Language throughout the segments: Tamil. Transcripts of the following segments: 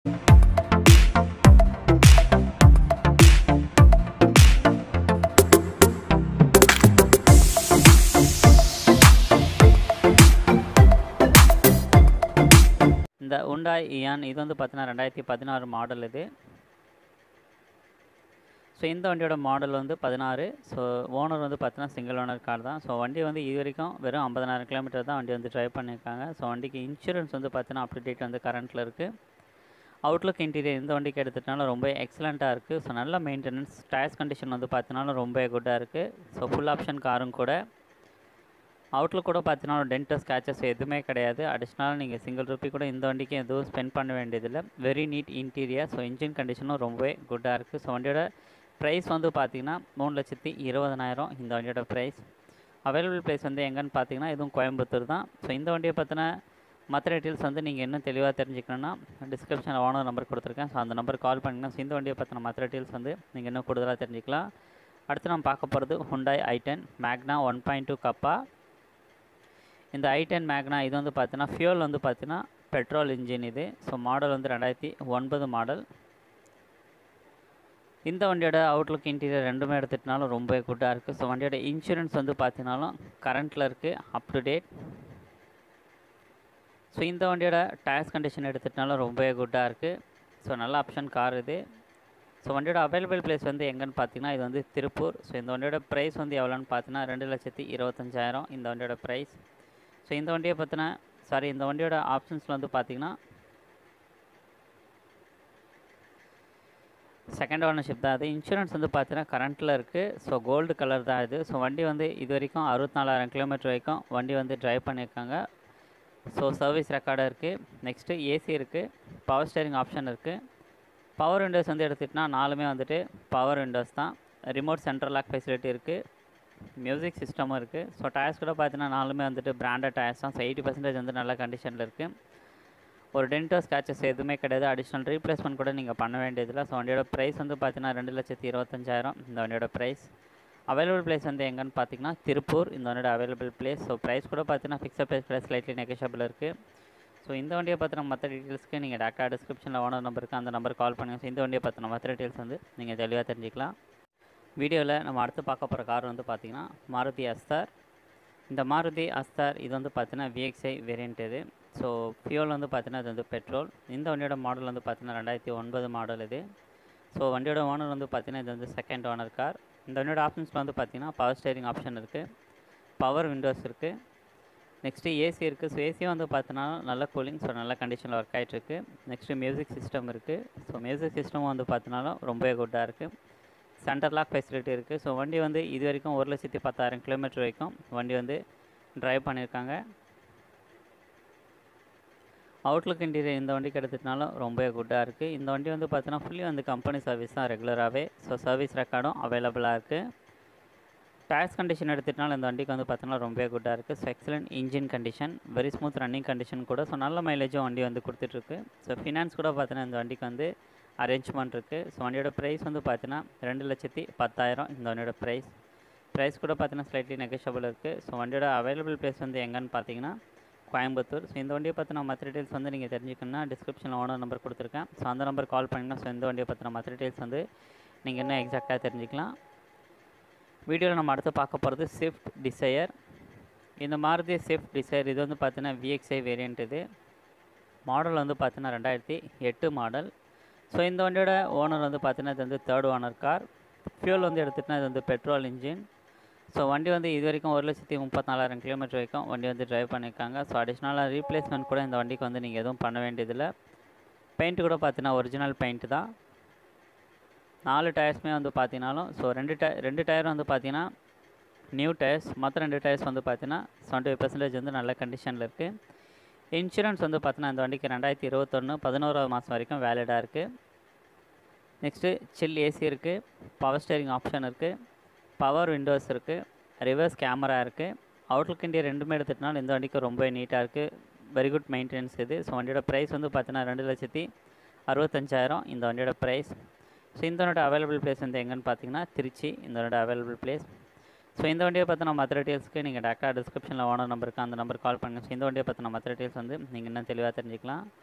இந்த உண்டாய் இயான் இது வந்து பார்த்தீங்கன்னா ரெண்டாயிரத்தி பதினாறு மாடல் இது ஸோ இந்த வண்டியோட மாடல் வந்து பதினாறு ஸோ ஓனர் வந்து பார்த்தீங்கன்னா சிங்கிள் ஓனர் கார் தான் ஸோ வண்டி வந்து இது வரைக்கும் வெறும் ஐம்பதனாயிரம் கிலோமீட்டர் தான் வண்டி வந்து ட்ரைவ் பண்ணியிருக்காங்க ஸோ வண்டிக்கு இன்சூரன்ஸ் வந்து பார்த்தீங்கன்னா அப் டு டேட் வந்து கரண்ட்டில் இருக்குது அவுட்லுக் இன்டீரியர் இந்த வண்டிக்கு எடுத்துட்டாலும் ரொம்ப எக்ஸலண்ட்டாக இருக்குது ஸோ நல்ல மெயின்டெனன்ஸ் டயர்ஸ் கண்டிஷன் வந்து பார்த்தீங்கன்னா ரொம்ப குட்டாக இருக்குது ஸோ ஃபுல் ஆப்ஷன் காரும் கூட அவுட்லுக் கூட பார்த்தீங்கன்னா டென்டர் ஸ்க்ராச்சஸ் எதுவுமே கிடையாது அடிஷ்னலாக நீங்கள் சிங்கிள் ருப்பி கூட இந்த வண்டிக்கு எதுவும் ஸ்பெண்ட் பண்ண வேண்டியதில்லை very neat interior so engine கண்டிஷனும் ரொம்பவே குட்டாக இருக்குது ஸோ வண்டியோட ப்ரைஸ் வந்து பார்த்தீங்கன்னா மூணு லட்சத்தி இருபதனாயிரம் இந்த வண்டியோட ப்ரைஸ் அவைலபிள் ப்ரைஸ் வந்து எங்கன்னு பார்த்தீங்கன்னா இதுவும் கோயம்புத்தூர் தான் ஸோ இந்த வண்டியை பற்றின மற்ற டீட்டெயில்ஸ் வந்து நீங்கள் இன்னும் தெளிவாக தெரிஞ்சுக்கணுன்னா டிஸ்கிரிப்ஷனில் ஓனர் நம்பர் கொடுத்துருக்கேன் ஸோ அந்த நம்பர் கால் பண்ணிங்கன்னா ஸோ இந்த வண்டியை பற்றின மற்ற டீட்டெயில்ஸ் வந்து நீங்கள் இன்னும் கூடுதலாக தெரிஞ்சுக்கலாம் அடுத்து நம்ம பார்க்க போகிறது Hyundai i ten Magna one point two Kappa இந்த ஐ டென் மேக்னா இது வந்து பார்த்தீங்கன்னா ஃபியூல் வந்து பார்த்தீங்கன்னா பெட்ரோல் இன்ஜின் இது ஸோ மாடல் வந்து ரெண்டாயிரத்தி ஒன்பது மாடல் இந்த வண்டியோட அவுட்லுக் இன்டீரியர் ரெண்டுமே எடுத்துகிட்டனாலும் ரொம்ப குட்டாக இருக்குது ஸோ வண்டியோட இன்சூரன்ஸ் வந்து பார்த்தீங்கனாலும் கரண்ட்டில் இருக்குது அப் டு டேட் ஸோ இந்த வண்டியோட டயர்ஸ் கண்டிஷன் எடுத்துகிட்டனாலும் ரொம்ப குட்டாக இருக்குது ஸோ நல்ல ஆப்ஷன் கார் இது ஸோ வண்டியோட அவைலபிள் பிளேஸ் வந்து எங்கன்னு பார்த்தீங்கன்னா இது வந்து திருப்பூர் ஸோ இந்த வண்டியோட ப்ரைஸ் வந்து எவ்வளோன்னு பார்த்தீங்கன்னா ரெண்டு லட்சத்தி இருபத்தஞ்சாயிரம் இந்த வண்டியோட ப்ரைஸ் ஸோ இந்த வண்டியை பற்றின சாரி இந்த வண்டியோட ஆப்ஷன்ஸில் வந்து பார்த்தீங்கன்னா செகண்ட் ஓனர்ஷிப் தான் அது இன்சூரன்ஸ் வந்து பார்த்தீங்கன்னா கரண்ட்டில் இருக்குது ஸோ கோல்டு கலர் தான் இது ஸோ வண்டி வந்து இது வரைக்கும் அறுபத்தி நாலாயிரம் கிலோமீட்டர் வரைக்கும் வண்டி வந்து ட்ரைவ் பண்ணியிருக்காங்க ஸோ சர்வீஸ் ரெக்கார்டாக இருக்குது நெக்ஸ்ட்டு ஏசி இருக்குது பவர் ஸ்டேரிங் ஆப்ஷன் இருக்குது பவர் விண்டோஸ் வந்து எடுத்துகிட்டனா நாலுமே வந்துட்டு பவர் விண்டோஸ் தான் ரிமோட் சென்ட்ரல் லாக் ஃபெசிலிட்டி இருக்குது மியூசிக் சிஸ்டமும் இருக்குது ஸோ டயர்ஸ் கூட பார்த்தீங்கன்னா நாலுமே வந்துட்டு பிராண்டட் டயர்ஸ் தான் ஸோ எயிட்டி பர்சன்டேஜ் வந்து நல்ல கண்டிஷனில் இருக்குது ஒரு டென்டோ ஸ்கேச்சஸ் எதுவுமே கிடையாது அடிஷ்னல் ரீப்ளேஸ்மெண்ட் கூட நீங்கள் பண்ண வேண்டியதில்லை ஸோ வண்டியோட ப்ரைஸ் வந்து பார்த்தீங்கன்னா ரெண்டு லட்சத்தி இருபத்தஞ்சாயிரம் இந்த வண்டியோட ப்ரைஸ் அவைலபிள் பிளேஸ் வந்து எங்கன்னு பார்த்தீங்கன்னா திருப்பூர் இந்த வண்டியோட அவைலபிள் பிளேஸ் ஸோ ப்ரைஸ் கூட பார்த்தீங்கன்னா fixed price price slightly negotiable இருக்குது ஸோ இந்த வண்டியை பற்றின மற்ற டீட்டெயில்ஸ்க்கு நீங்கள் டேரக்டாக டிஸ்கிரிப்ஷனில் ஓனர் நம்பருக்கு அந்த நம்பர் கால் பண்ணுங்கள் ஸோ இந்த வண்டியை பற்றின மற்ற டீட்டெயில்ஸ் வந்து நீங்கள் தெளிவாக தெரிஞ்சுக்கலாம் வீடியோவில் நம்ம அடுத்து பார்க்க போகிற கார் வந்து பார்த்திங்கன்னா மாருதி அஸ்தார் இந்த மாருதி அஸ்தார் இது வந்து பார்த்தீங்கன்னா விஎக்ஸ்ஐ வேரியண்ட் இது ஸோ ஃபியூல் வந்து பார்த்தீங்கன்னா இது வந்து பெட்ரோல் இந்த வண்டியோட மாடல் வந்து பார்த்தீங்கன்னா ரெண்டாயிரத்தி ஒன்பது மாடல் இது ஸோ வண்டியோட ஓனர் வந்து பார்த்தீங்கன்னா இது வந்து செகண்ட் ஓனர் கார் இந்த வண்டியோட ஆப்ஷன்ஸில் வந்து பார்த்தீங்கன்னா பவர் ஸ்டேரிங் ஆப்ஷன் இருக்குது பவர் விண்டோஸ் இருக்குது நெக்ஸ்ட்டு ஏசி இருக்குது ஸோ ஏசி வந்து பார்த்தீங்கன்னா நல்ல கூலிங் ஸோ நல்ல கண்டிஷனில் ஒர்க் ஆகிட்டுருக்கு நெக்ஸ்ட்டு மியூசிக் சிஸ்டம் இருக்குது ஸோ மியூசிக் சிஸ்டமும் வந்து பார்த்தீங்கன்னாலும் ரொம்பவே குட்டாக இருக்குது சென்டர் லாக் ஃபெசிலிட்டி இருக்குது ஸோ வண்டி வந்து இது வரைக்கும் ஒரு லட்சத்தி பத்தாயிரம் கிலோமீட்டர் வரைக்கும் வண்டி வந்து ட்ரைவ் பண்ணியிருக்காங்க அவுட்லுக் இன்டீரியர் இந்த வண்டிக்கு எடுத்துட்டனாலும் ரொம்ப குட்டாக இருக்குது இந்த வண்டி வந்து பார்த்தீங்கன்னா ஃபுல்லி வந்து கம்பெனி சர்வீஸ் தான் ரெகுலராகவே ஸோ சர்வீஸ் ரெக்கார்டும் அவைலபிளாக இருக்குது டயர்ஸ் கண்டிஷன் எடுத்துட்டாலும் இந்த வண்டிக்கு வந்து பார்த்தீங்கன்னா ரொம்ப குட்டாக இருக்குது so excellent engine condition very smooth running condition கூட ஸோ நல்ல மைலேஜும் வண்டி வந்து கொடுத்துட்ருக்கு ஸோ ஃபினான்ஸ் கூட பார்த்தீங்கன்னா இந்த வண்டிக்கு வந்து அரேஞ்ச்மெண்ட் இருக்குது ஸோ வண்டியோட ப்ரைஸ் வந்து பார்த்தீங்கன்னா ரெண்டு லட்சத்தி பத்தாயிரம் இந்த வண்டியோட ப்ரைஸ் ப்ரைஸ் கூட பார்த்தீங்கன்னா ஸ்லைட்லி நெகஷபிள் இருக்குது ஸோ வண்டியோட அவைலபிள் ப்ரைஸ் வந்து எங்கன்னு பார்த்தீங்கன்னா கோயம்புத்தூர் ஸோ இந்த வண்டியை பற்றின மற்ற டீட்டெயில்ஸ் வந்து நீங்கள் தெரிஞ்சுக்கணுன்னா டிஸ்கிரிப்ஷனில் ஓனர் நம்பர் கொடுத்துருக்கேன் ஸோ அந்த நம்பர் கால் பண்ணிங்கன்னா ஸோ இந்த வண்டியை பற்றின மற்ற டீட்டெயில்ஸ் வந்து நீங்கள் இன்னும் எக்ஸாக்டாக தெரிஞ்சுக்கலாம் வீடியோவில் நம்ம அடுத்து பார்க்க போகிறது ஸ்விஃப்ட் டிசையர் இந்த மாருதி ஸ்விஃப்ட் டிசையர் இது வந்து பார்த்தீங்கன்னா விஎக்ஸ்ஐ வேரியண்ட் இது மாடல் வந்து பார்த்தீங்கன்னா ரெண்டாயிரத்தி எட்டு மாடல் ஸோ இந்த வண்டியோட ஓனர் வந்து பார்த்தீங்கன்னா இது வந்து தேர்ட் ஓனர் கார் ஃபியூல் வந்து எடுத்துகிட்டுனா இது வந்து பெட்ரோல் இன்ஜின் ஸோ வண்டி வந்து இது வரைக்கும் ஒரு லட்சத்தி முப்பத்தினாலாயிரம் கிலோமீட்டர் வரைக்கும் வண்டி வந்து ட்ரைவ் பண்ணியிருக்காங்க ஸோ அடிஷ்னலாக ரீப்ளேஸ்மெண்ட் கூட இந்த வண்டிக்கு வந்து நீங்கள் எதுவும் பண்ண வேண்டியதில்லை பெயிண்ட் கூட பார்த்தீங்கன்னா ஒரிஜினல் பெயிண்ட் தான் நாலு டயர்ஸுமே வந்து பார்த்தீங்கனாலும் ஸோ ரெண்டு டய ரெண்டு டயரும் வந்து பார்த்தீங்கன்னா நியூ டயர்ஸ் மற்ற ரெண்டு டயர்ஸ் வந்து பார்த்தீங்கன்னா செவன்ட்டி ஃபைவ் பர்சன்டேஜ் வந்து நல்ல கண்டிஷனில் இருக்குது இன்சூரன்ஸ் வந்து பார்த்தீங்கன்னா இந்த வண்டிக்கு ரெண்டாயிரத்தி இருபத்தொன்று பதினோராவது மாதம் வரைக்கும் வேலிடாக இருக்குது நெக்ஸ்ட்டு சில் ஏசி இருக்குது பவர் ஸ்டேரிங் ஆப்ஷன் இருக்குது பவர் விண்டோஸ் இருக்குது ரிவர்ஸ் கேமரா இருக்குது அவுட்லுக் இண்டியா ரெண்டுமே எடுத்துட்டனால இந்த வண்டிக்கு ரொம்ப நீட்டாக இருக்குது வெரி குட் மெயின்டெனன்ஸ் இது ஸோ வண்டியோட ப்ரைஸ் வந்து பார்த்தீங்கன்னா ரெண்டு லட்சத்தி அறுபத்தஞ்சாயிரம் இந்த வண்டியோட ப்ரைஸ் ஸோ இந்த வண்டியோட அவைலபிள் பிளேஸ் வந்து எங்கன்னு பார்த்தீங்கன்னா திருச்சி இந்த வண்டியோட அவைலபிள் பிளேஸ் ஸோ இந்த வண்டியை பற்றின மற்ற டீட்டெயில்ஸ்க்கு நீங்கள் டேரெக்டாக டிஸ்கிரிப்ஷனில் ஓனர் நம்பருக்கு அந்த நம்பர் கால் பண்ணுங்கள் ஸோ இந்த வண்டியை பற்றின மற்ற டீட்டெயில்ஸ் வந்து நீங்கள் இன்னும் தெளிவாக தெரிஞ்சுக்கலாம்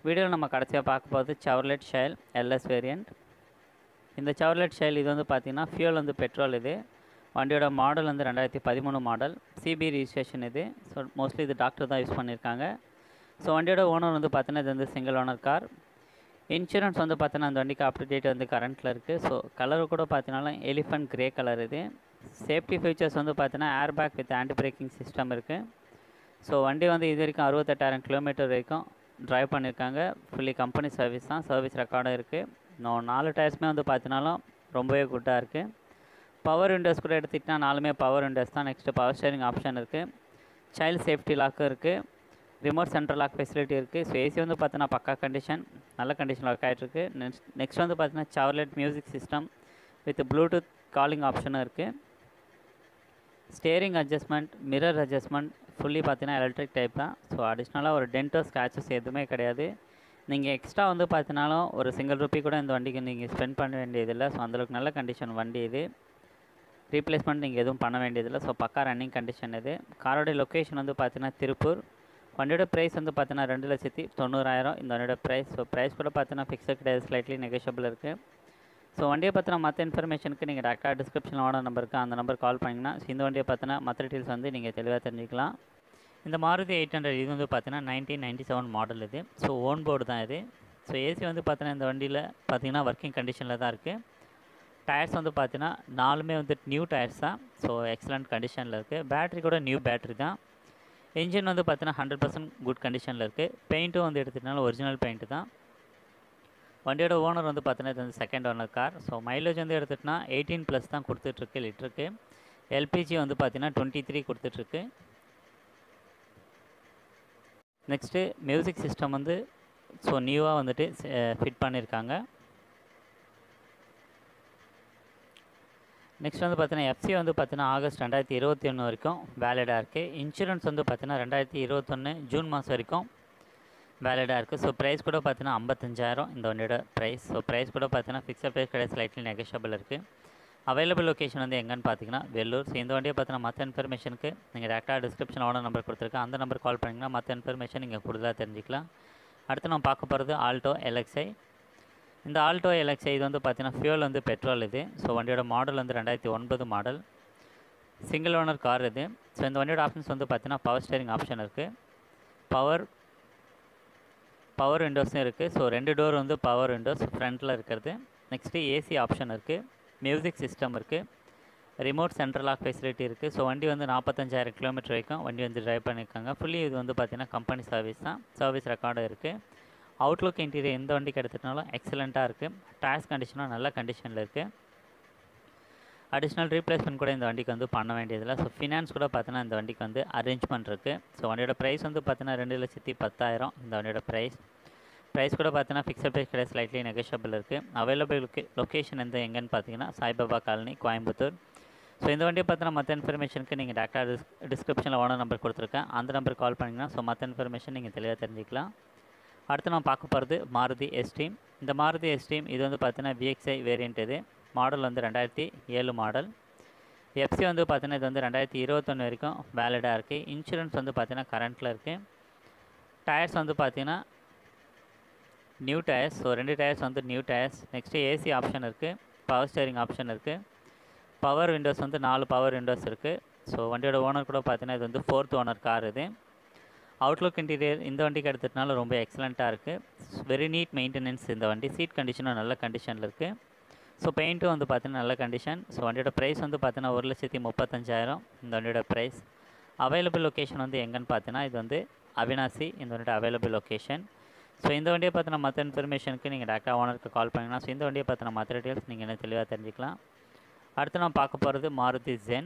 வீடியோவில் நம்ம கடைசியாக பார்க்க போகிறது சவர்லெட் ஷைல் எல்எஸ் வேரியண்ட் இந்த சவர்லெட் ஷைல் இது வந்து பார்த்திங்கன்னா ஃபியூல் வந்து பெட்ரோல் இது வண்டியோட மாடல் வந்து ரெண்டாயிரத்தி பதிமூணு மாடல் சிபி ரிஜிஸ்ட்ரேஷன் இது ஸோ மோஸ்ட்லி இது டாக்டர் தான் யூஸ் பண்ணியிருக்காங்க ஸோ வண்டியோட ஓனர் வந்து பார்த்தீங்கன்னா இது வந்து சிங்கிள் ஓனர் கார் இன்சூரன்ஸ் வந்து பார்த்தீங்கன்னா அந்த வண்டிக்கு அப் டு டேட் வந்து கரண்ட்டில் இருக்குது ஸோ கலர் கூட பார்த்தீங்கன்னா எலிஃபண்ட் கிரே கலர் இது சேஃப்டி ஃபீச்சர்ஸ் வந்து பார்த்தீங்கன்னா air bag with anti braking system இருக்குது ஸோ வண்டி வந்து இது வரைக்கும் அறுபத்தெட்டாயிரம் கிலோமீட்டர் வரைக்கும் ட்ரைவ் பண்ணியிருக்காங்க ஃபுல்லி கம்பெனி சர்வீஸ் தான் சர்வீஸ் ரெக்கார்டும் இருக்குது நான் நாலு டயர்ஸுமே வந்து பார்த்தினாலும் ரொம்பவே குட்டாக இருக்குது பவர் விண்டோஸ் கூட எடுத்துக்கிட்டா நாலுமே பவர் விண்டோஸ் தான் நெக்ஸ்ட்டு பவர் ஸ்டேரிங் ஆப்ஷன் இருக்குது சைல்டு சேஃப்டி லாக்கும் இருக்குது ரிமோட் சென்ட்ரல் லாக் ஃபெசிலிட்டி இருக்குது ஸோ ஏசி வந்து பார்த்தீங்கன்னா பக்கா கண்டிஷன் நல்ல கண்டிஷன் ஒர்க் ஆகிட்டுருக்கு நெக்ஸ்ட் நெக்ஸ்ட் வந்து பார்த்தீங்கன்னா Chevrolet music system with Bluetooth calling ஆப்ஷனும் இருக்குது steering adjustment mirror adjustment fully பார்த்தீங்கன்னா எலக்ட்ரிக் டைப் தான் ஸோ அடிஷ்னலாக ஒரு டென்டோ ஸ்க்ராச்சஸ் எதுவுமே கிடையாது நீங்கள் எக்ஸ்ட்ரா வந்து பார்த்தினாலும் ஒரு சிங்கிள் ருப்பி கூட இந்த வண்டிக்கு நீங்கள் ஸ்பெண்ட் பண்ண வேண்டியதில்லை ஸோ அந்தளவுக்கு நல்ல கண்டிஷன் வண்டி இது ரீப்ளேஸ்மெண்ட் நீங்கள் எதுவும் பண்ண வேண்டியதில்லை ஸோ பக்கா ரன்னிங் கண்டிஷன் இது காரோடைய லொக்கேஷன் வந்து பார்த்தீங்கன்னா திருப்பூர் வண்டியோட ப்ரைஸ் வந்து பார்த்தீங்கன்னா ரெண்டு லட்சத்தி தொண்ணூறாயிரம் இந்த வண்டியோட ப்ரைஸ் ஸோ ப்ரைஸ் கூட பார்த்தீங்கன்னா ஃபிக்ஸட் கிடையாது ஸ்லைட்லி நெகோஷியபிள் இருக்குது ஸோ வண்டியை பற்றின மற்ற இன்ஃபர்மேஷனுக்கு நீங்கள் டேரெக்டாக டிஸ்கிரிப்ஷனில் ஓட நம்பருக்கு அந்த நம்பர் கால் பண்ணிங்கன்னா ஸோ இந்த வண்டியை பற்றின மற்ற டீட்டெயில்ஸ் வந்து நீங்கள் தெளிவாக தெரிஞ்சுக்கலாம் இந்த மாருதி எயிட் ஹண்ட்ரட் இது வந்து பார்த்தீங்கன்னா நைன்டீன் நைன்ட்டி செவன் மாடல் இது ஸோ ஓன் போர்டு தான் இது ஸோ ஏசி வந்து பார்த்தீங்கன்னா இந்த வண்டியில் பார்த்தீங்கன்னா ஒர்க்கிங் கண்டிஷனில் தான் இருக்குது டயர்ஸ் வந்து பார்த்தீங்கன்னா நாலுமே வந்து நியூ டயர்ஸ் தான் ஸோ எக்ஸலண்ட் கண்டிஷனில் இருக்குது பேட்ரி கூட நியூ பேட்ரி தான் இன்ஜின் வந்து பார்த்தீங்கன்னா ஹண்ட்ரட் பர்சன்ட் குட் கண்டிஷனில் இருக்குது பெயிண்ட்டும் வந்து எடுத்துகிட்டனால ஒரிஜினல் பெயிண்ட்டு தான் வண்டியோட ஓனர் வந்து பார்த்தீங்கன்னா இது வந்து second owner car so mileage வந்து எடுத்துகிட்டனா எயிட்டீன் ப்ளஸ் தான் கொடுத்துட்ருக்கு லிட்டருக்கு எல்பிஜி வந்து பார்த்தீங்கன்னா டுவெண்ட்டி த்ரீ கொடுத்துட்ருக்கு நெக்ஸ்ட்டு மியூசிக் சிஸ்டம் வந்து ஸோ நியூவாக வந்துட்டு ஃபிட் பண்ணியிருக்காங்க நெக்ஸ்ட் வந்து பார்த்தீங்கன்னா எஃப்சி வந்து பார்த்தீங்கன்னா ஆகஸ்ட் ரெண்டாயிரத்தி இருபத்தி ஒன்று வரைக்கும் வேலிடாக இருக்குது இன்சூரன்ஸ் வந்து பார்த்தீங்கன்னா ரெண்டாயிரத்தி இருபத்தொன்று ஜூன் மாதம் வரைக்கும் வேலிடாக இருக்குது ஸோ ப்ரைஸ் கூட பார்த்தீங்கன்னா ஐம்பத்தஞ்சாயிரம் இந்த வண்டியோட ப்ரைஸ் ஸோ ப்ரைஸ் கூட பார்த்தீங்கன்னா ஃபிக்ஸட் ப்ரைஸ் கிடையாது ஸ்லைட்லி நெகஷியபிள் இருக்குது அவைலபிள் லொக்கேஷன் வந்து எங்கன்னு பார்த்தீங்கன்னா வெள்ளூர் ஸோ இந்த வண்டியை பார்த்தீங்கன்னா மற்ற இன்ஃபர்மேஷனுக்கு நீங்கள் டேரெக்டாக டிஸ்கிரிப்ஷன் ஓட நம்பர் கொடுத்துருக்கேன் அந்த நம்பர் கால் பண்ணிங்கன்னா மற்ற இன்ஃபர்மேஷன் நீங்கள் கூடுதலாக தெரிஞ்சிக்கலாம் அடுத்து நம்ம பார்க்க போகிறது ஆல்டோ எல்எக்ஸ்ஐ இந்த ஆல்டோ எல்எக்ஸ்ஐ இது வந்து பார்த்தீங்கன்னா ஃபியூல் வந்து பெட்ரோல் இது ஸோ வண்டியோட மாடல் வந்து ரெண்டாயிரத்தி ஒன்பது மாடல் சிங்கிள் ஓனர் கார் இது ஸோ இந்த வண்டியோட ஆப்ஷன்ஸ் வந்து பார்த்தீங்கன்னா பவர் ஸ்டேரிங் ஆப்ஷன் இருக்குது பவர் பவர் விண்டோஸும் இருக்குது ஸோ ரெண்டு டோர் வந்து பவர் விண்டோஸ் ஃப்ரண்ட்டில் இருக்கிறது நெக்ஸ்ட்டு ஏசி ஆப்ஷன் இருக்குது மியூசிக் சிஸ்டம் இருக்குது ரிமோட் சென்ட்ரல் லாக் ஃபெசிலிட்டி இருக்குது ஸோ வண்டி வந்து நாற்பத்தஞ்சாயிரம் கிலோமீட்டர் வரைக்கும் வண்டி வந்து ட்ரைவ் பண்ணியிருக்காங்க ஃபுல்லி இது வந்து பார்த்திங்கன்னா கம்பெனி சர்வீஸ் தான் சர்வீஸ் ரெக்கார்டும் இருக்குது அவுட்லுக் இன்டீரியர் எந்த வண்டிக்கு எடுத்துட்டாலும் எக்ஸலண்ட்டாக இருக்குது டயர்ஸ் கண்டிஷனும் நல்ல கண்டிஷனில் இருக்குது அடிஷ்னல் ரீப்ளேஸ்மெண்ட் கூட இந்த வண்டிக்கு வந்து பண்ண வேண்டியதில்லை ஸோ ஃபினான்ஸ் கூட பார்த்தீங்கன்னா இந்த வண்டிக்கு வந்து அரேஞ்ச் பண்ணுறதுக்கு ஸோ வண்டியோட ப்ரைஸ் வந்து பார்த்தீங்கன்னா ரெண்டு லட்சத்தி பத்தாயிரம் இந்த வண்டியோட ப்ரைஸ் ப்ரைஸ் கூட பார்த்தீங்கன்னா ஃபிக்ஸட் ப்ரைஸ் கிடையாது ஸ்லைட்லி நெகோஷியபிள் இருக்குது அவைலபிள் லொக்கே லொக்கேஷன் எந்த எங்கன்னு பார்த்தீங்கன்னா சாய்பாபா காலனி கோயம்புத்தூர் ஸோ இந்த வண்டியை பார்த்தீங்கன்னா மற்ற இன்ஃபர்மேஷனுக்கு நீங்கள் டேரெக்டாக டிஸ் டிஸ்கிரிப்ஷனில் ஓனர் நம்பர் கொடுத்துருக்கேன் அந்த நம்பர் கால் பண்ணிங்கன்னா ஸோ மற்ற இன்ஃபர்மேஷன் நீங்கள் தெளிவாக தெரிஞ்சிக்கலாம் அடுத்து நம்ம பார்க்க போகிறது மாருதி எஸ்டீம் இந்த மாருதி எஸ்டீம் இது வந்து பார்த்தீங்கன்னா விஎக்ஸ்ஐ வேரியண்ட் இது மாடல் வந்து ரெண்டாயிரத்தி ஏழு மாடல் எஃப்சி வந்து பார்த்தீங்கன்னா இது வந்து ரெண்டாயிரத்தி இருபத்தொன்று வரைக்கும் வேலிடாக இருக்குது இன்சூரன்ஸ் வந்து பார்த்தீங்கன்னா கரண்ட்டில் இருக்குது டயர்ஸ் வந்து பார்த்தீங்கன்னா நியூ டயர்ஸ் ஸோ ரெண்டு டயர்ஸ் வந்து new tyres next AC option இருக்குது பவர் ஸ்டேரிங் ஆப்ஷன் இருக்குது பவர் விண்டோஸ் வந்து நாலு பவர் விண்டோஸ் இருக்குது ஸோ வண்டியோட ஓனர் கூட பார்த்தீங்கன்னா இது வந்து ஃபோர்த் ஓனர் கார் இது அவுட்லுக் இன்டீரியர் இந்த வண்டிக்கு எடுத்துட்டனால ரொம்ப எக்ஸலண்ட்டாக இருக்குது வெரி நீட் மெயின்டெனன்ஸ் இந்த வண்டி சீட் கண்டிஷனும் நல்ல கண்டிஷனில் இருக்குது ஸோ பெயிண்ட்டும் வந்து பார்த்தீங்கன்னா நல்ல கண்டிஷன் ஸோ வண்டியோட ப்ரைஸ் வந்து பார்த்தீங்கன்னா ஒரு லட்சத்தி முப்பத்தஞ்சாயிரம் இந்த வண்டியோட ப்ரைஸ் அவைலபிள் லொக்கேஷன் வந்து எங்கன்னு பார்த்தீங்கன்னா இது வந்து அவினாசி இந்த வண்டியோட அவைலபிள் லொக்கேஷன் ஸோ இந்த வண்டியை பார்த்தின மற்ற இன்ஃபர்மேஷனுக்கு நீங்கள் டேரெக்டாக ஓனருக்கு கால் பண்ணிங்கன்னா ஸோ இந்த வண்டியை பார்த்தின மற்ற டீட்டெயில்ஸ் நீங்கள் என்ன தெளிவாக தெரிஞ்சுக்கலாம் அடுத்து நம்ம பார்க்க போகிறது மாருதி ஜென்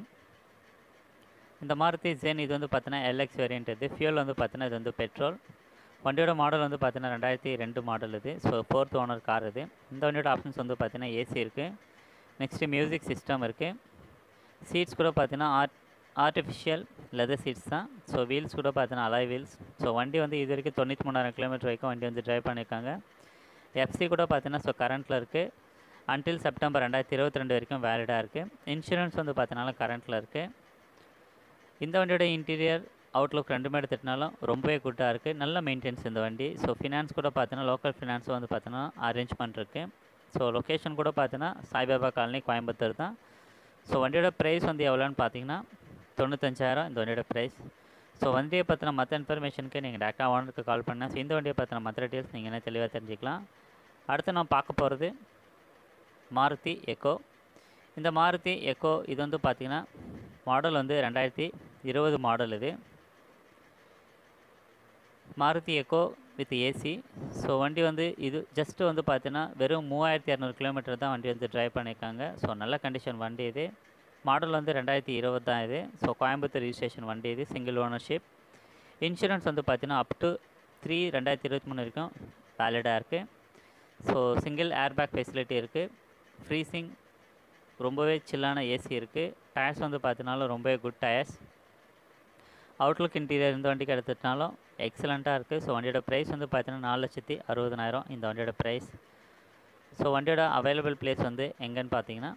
இந்த மாருதி ஜென் இது வந்து பார்த்தீங்கன்னா எல்எக்ஸ் வேரியன்ட் இது ஃபியூல் வந்து பார்த்தீங்கன்னா இது வந்து பெட்ரோல் வண்டியோட மாடல் வந்து பார்த்தீங்கன்னா ரெண்டாயிரத்தி ரெண்டு மாடல் இது ஸோ ஃபோர்த் ஓனர் கார் இது இந்த வண்டியோட ஆப்ஷன்ஸ் வந்து பார்த்தீங்கன்னா ஏசி இருக்குது நெக்ஸ்ட்டு மியூசிக் சிஸ்டம் இருக்குது சீட்ஸ் கூட பார்த்தீங்கன்னா ஆர்ட் ஆர்டிஃபிஷியல் லெதர் சீட்ஸ் தான் ஸோ வீல்ஸ் கூட பார்த்தீங்கன்னா அலாய் வீல்ஸ் ஸோ வண்டி வந்து இது வரைக்கும் தொண்ணூற்றி மூணாயிரம் கிலோமீட்டர் வரைக்கும் வண்டி வந்து ட்ரைவ் பண்ணியிருக்காங்க எஃப்சி கூட பார்த்தீங்கன்னா ஸோ கரண்ட்டில் இருக்குது அன்டில் செப்டம்பர் ரெண்டாயிரத்தி இருபத்தி ரெண்டு வரைக்கும் வேலிடாக இருக்குது இன்சூரன்ஸ் வந்து பார்த்தீங்கன்னா கரண்ட்டில் இருக்குது இந்த வண்டியோட இன்டீரியர் அவுட்லுக் ரெண்டுமே எடுத்துகிட்டனாலும் ரொம்பவே குட்டாக இருக்குது நல்ல மெயின்டெனன்ஸ் இந்த வண்டி ஸோ ஃபினான்ஸ் கூட பார்த்தீங்கன்னா லோக்கல் ஃபினான்ஸும் வந்து பார்த்தீங்கன்னா அரேஞ்ச்மெண்ட் இருக்குது ஸோ லொக்கேஷன் கூட பார்த்தீங்கன்னா சாய்பாபா காலனி கோயம்புத்தூர் தான் ஸோ வண்டியோட ப்ரைஸ் வந்து எவ்வளோன்னு பார்த்தீங்கன்னா தொண்ணூத்தஞ்சாயிரம் இந்த வண்டியோட ப்ரைஸ் ஸோ வண்டியை பற்றின மற்ற இன்ஃபர்மேஷனுக்கு நீங்கள் டேரெக்டாக ஓனருக்கு கால் பண்ணால் ஸோ இந்த வண்டியை பற்றின மற்ற டீட்டெயில்ஸ் நீங்கள் என்ன தெளிவாக தெரிஞ்சுக்கலாம் அடுத்து நான் பார்க்க போகிறது மாருதி எக்கோ இந்த மாருதி எக்கோ இது வந்து பார்த்திங்கன்னா மாடல் வந்து ரெண்டாயிரத்தி இருபது மாடல் இது Maruti Eeco with AC so வண்டி வந்து இது ஜஸ்ட்டு வந்து பார்த்தீங்கன்னா வெறும் மூவாயிரத்தி இரநூறு கிலோமீட்டர் தான் வண்டி வந்து ட்ரைவ் பண்ணியிருக்காங்க ஸோ நல்ல கண்டிஷன் வண்டி இது மாடல் வந்து ரெண்டாயிரத்தி இருபது தான் இது ஸோ கோயம்புத்தூர் ரிஜிஸ்ட்ரேஷன் வண்டி இது சிங்கிள் ஓனர்ஷிப் இன்சூரன்ஸ் வந்து பார்த்தீங்கன்னா அப் டு த்ரீ ரெண்டாயிரத்தி இருபத்தி மூணு வரைக்கும் வேலிடாக இருக்குது ஸோ சிங்கிள் ஏர்பேக் ஃபெசிலிட்டி இருக்குது ஃப்ரீசிங் ரொம்பவே சில்லான ஏசி இருக்குது டயர்ஸ் வந்து பார்த்தீங்கனாலும் ரொம்பவே குட் டயர்ஸ் அவுட்லுக் இன்டீரியர் இந்த வண்டிக்கு எடுத்துட்டாலும் எக்ஸலண்ட்டாக இருக்குது ஸோ வண்டியோட ப்ரைஸ் வந்து பார்த்தீங்கன்னா நாலு லட்சத்தி அறுபதனாயிரம் இந்த வண்டியோட ப்ரைஸ் ஸோ வண்டியோட அவைலபிள் பிளேஸ் வந்து எங்கன்னு பார்த்தீங்கன்னா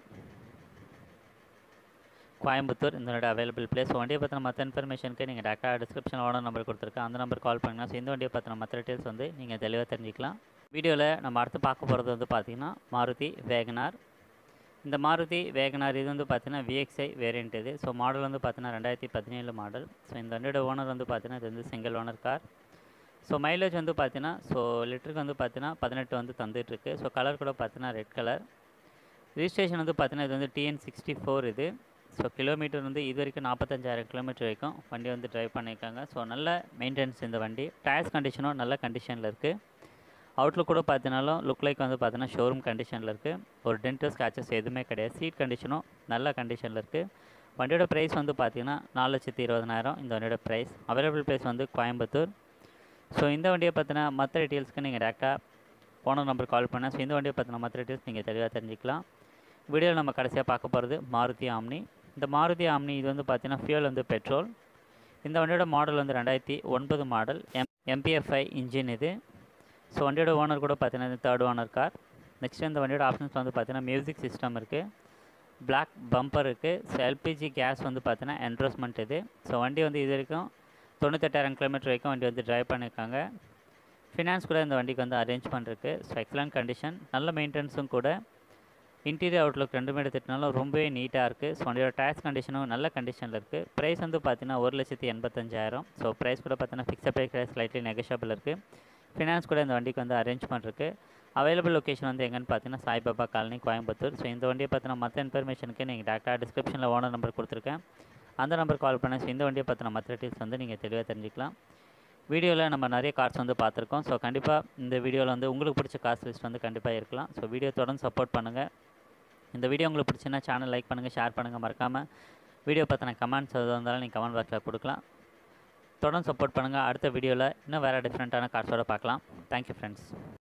கோயம்புத்தூர் இந்த வண்டியோட அவைலபிள் பிளேஸ் வண்டியை பற்றின மற்ற இன்ஃபர்மேஷனுக்கு நீங்கள் டேரெக்டாக டிஸ்கிரிப்ஷன் ஓனர் நம்பர் கொடுத்துருக்கேன் அந்த நம்பர் கால் பண்ணிங்கன்னா ஸோ இந்த வண்டியை பற்றின மற்ற டீட்டெயில்ஸ் வந்து நீங்கள் தெளிவாக தெரிஞ்சிக்கலாம் வீடியோவில் நம்ம அடுத்து பார்க்க போகிறது வந்து பார்த்திங்கன்னா மாருதி வேகனார் இந்த மாருதி வேகனார் இது வந்து பார்த்தீங்கன்னா விஎக்ஸ்ஐ வேரியண்ட் இது ஸோ மாடல் வந்து பார்த்தீங்கன்னா ரெண்டாயிரத்தி பதினேழு மாடல் ஸோ இந்த வண்டியோட ஓனர் வந்து பார்த்தீங்கன்னா இது வந்து single owner car so mileage வந்து பார்த்தீங்கன்னா ஸோ லிட்டருக்கு வந்து பார்த்தீங்கன்னா பதினெட்டு வந்து தந்துட்டுருக்கு ஸோ கலர் கூட பார்த்தீங்கன்னா ரெட் கலர் ரிஜிஸ்ட்ரேஷன் வந்து பார்த்தீங்கன்னா இது வந்து டிஎன் சிக்ஸ்டி ஃபோர் இது ஸோ கிலோமீட்டர் வந்து இது வரைக்கும் நாற்பத்தஞ்சாயிரம் கிலோமீட்டர் வரைக்கும் வண்டி வந்து ட்ரைவ் பண்ணியிருக்காங்க ஸோ நல்ல மெயின்டெனன்ஸ் இந்த வண்டி டயர்ஸ் கண்டிஷனும் நல்ல கண்டிஷனில் இருக்குது அவுட்லுக் கூட பார்த்தினாலும் லுக் லைக் வந்து பார்த்தீங்கன்னா ஷோரூம் கண்டிஷனில் இருக்குது ஒரு டென்டல் ஸ்க்ராச்சஸ் எதுவுமே கிடையாது சீட் கண்டிஷனும் நல்ல கண்டிஷனில் இருக்குது வண்டியோட ப்ரைஸ் வந்து பார்த்திங்கன்னா நாலு லட்சத்தி இருபதனாயிரம் இந்த வண்டியோட ப்ரைஸ் அவைலபிள் ப்ரைஸ் வந்து கோயம்புத்தூர் ஸோ இந்த வண்டியை பற்றின மற்ற டீட்டெயில்ஸ்க்கு நீங்கள் டேரெக்டாக ஓனர் நம்பர் கால் பண்ணால் ஸோ இந்த வண்டியை பற்றின மற்ற டீட்டெயில்ஸ் நீங்கள் தெளிவாக தெரிஞ்சிக்கலாம் வீடியோவில் நம்ம கடைசியாக பார்க்க போகிறது மாருதி ஆம்னி இந்த மாருதி ஆம்னி இது வந்து பார்த்தீங்கன்னா ஃபியூல் வந்து பெட்ரோல் இந்த வண்டியோட மாடல் வந்து ரெண்டாயிரத்தி ஒன்பது மாடல் எம் எம்பிஎஃப்ஐ இன்ஜின் இது ஸோ வண்டியோட ஓனர் கூட பார்த்தீங்கன்னா தேர்ட் ஓனர் கார் நெக்ஸ்ட் இந்த வண்டியோட ஆப்ஷன்ஸ் வந்து பார்த்தீங்கன்னா மியூசிக் சிஸ்டம் இருக்குது பிளாக் பம்பர் இருக்குது ஸோ எல்பிஜி கேஸ் வந்து பார்த்தீங்கன்னா என்ட்ரோஸ்மெண்ட் இது ஸோ வண்டி வந்து இது வரைக்கும் தொண்ணூத்தெட்டாயிரம் கிலோமீட்டர் வரைக்கும் வண்டி வந்து ட்ரைவ் பண்ணியிருக்காங்க ஃபினான்ஸ் கூட இந்த வண்டிக்கு வந்து அரேஞ்ச்மெண்ட் இருக்குது ஸோ எக்ஸலண்ட் கண்டிஷன் நல்ல மெயின்டெனன்ஸும் கூட இன்டீரியர் அவுட்லுக் ரெண்டுமே எடுத்துகிட்டனாலும் ரொம்பவே நீட்டாக இருக்குது ஸோ வண்டியோட டயர்ஸ் கண்டிஷனும் நல்ல கண்டிஷனில் இருக்குது ப்ரைஸ் வந்து பார்த்தீங்கன்னா ஒரு லட்சத்தி எண்பத்தஞ்சாயிரம் ஸோ ப்ரைஸ் கூட பார்த்தீங்கன்னா ஃபிக்ஸட் ப்ரைஸ் ஸ்லைட்லி நெகஷியபிள் இருக்குது ஃபினான்ஸ் கூட இந்த வண்டிக்கு வந்து அரேஞ்ச்மெண்ட் இருக்குது அவைலபிள் லொக்கேஷன் வந்து எங்கன்னு பார்த்தீங்கன்னா சாய்பாபா காலனி கோயம்புத்தூர் ஸோ இந்த வண்டியை பற்றின மற்ற இன்ஃபர்மேஷனுக்கு நீங்கள் டேரெக்டாக டிஸ்கிரிப்ஷனில் ஓனர் நம்பர் கொடுத்துருக்கேன் அந்த நம்பர் கால் பண்ண ஸோ இந்த வண்டியை பற்றின மற்ற டீல்ஸ் வந்து நீங்கள் தெளிவாக தெரிஞ்சுக்கலாம் வீடியோவில் நம்ம நிறைய கார்ஸ் வந்து பார்த்துருக்கோம் ஸோ கண்டிப்பாக இந்த வீடியோவில் வந்து உங்களுக்கு பிடிச்ச கார்ஸ் லிஸ்ட் வந்து கண்டிப்பாக இருக்கலாம் ஸோ வீடியோ தொடர்ந்து சப்போர்ட் பண்ணுங்கள் இந்த வீடியோ உங்களுக்கு பிடிச்சுன்னா சேனல் லைக் பண்ணுங்கள் ஷேர் பண்ணுங்கள் மறக்காமல் வீடியோ பற்றின கமெண்ட்ஸ் எதுவும் இருந்தாலும் நீங்கள் கமெண்ட் பாக்ஸில் கொடுக்கலாம் தொடர்ந்து சப்போர்ட் பண்ணுங்கள் அடுத்த வீடியோவில் இன்னும் வேறு டிஃப்ரெண்ட்டான கார்ஸோட பார்க்கலாம் தேங்க்யூ ஃப்ரெண்ட்ஸ்